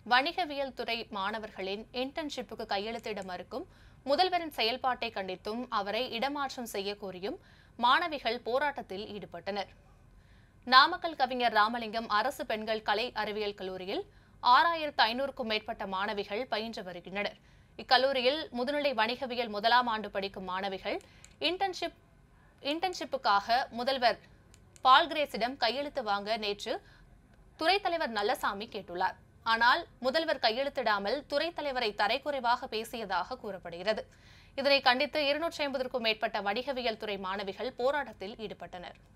வணிகவியல் துறை மாணவர்களின் இன்டர்ன்ஷிப்புக்கு கையெழுத்திட மறுக்கும் முதல்வரின் செயல்பாட்டை கண்டித்தும் அவரை இடமாற்றம் செய்ய கோரியும் மாணவிகள் போராட்டத்தில் ஈடுபட்டனர் நாமக்கல் கவிஞர் ராமலிங்கம் அரசு பெண்கள் கலை அறிவியல் கல்லூரியில் ஆறாயிரத்து ஐநூறுக்கும் மேற்பட்ட மாணவிகள் பயின்று வருகின்றனர் இக்கல்லூரியில் முதுநிலை வணிகவியல் முதலாம் ஆண்டு படிக்கும் மாணவிகள் இன்டர்ன்ஷிப் இன்டர்ன்ஷிப்புக்காக முதல்வர் பால்கிரேஸிடம் கையெழுத்து வாங்க நேற்று துறைத் தலைவர் நல்லசாமி கேட்டுள்ளார் ஆனால் முதல்வர் கையெழுத்திடாமல் துறைத் தலைவரை தரைக்குறைவாக பேசியதாக கூறப்படுகிறது இதனை கண்டித்து இருநூற்றி ஐம்பதற்கும் மேற்பட்ட வணிகவியல் துறை மாணவிகள் போராட்டத்தில் ஈடுபட்டனர்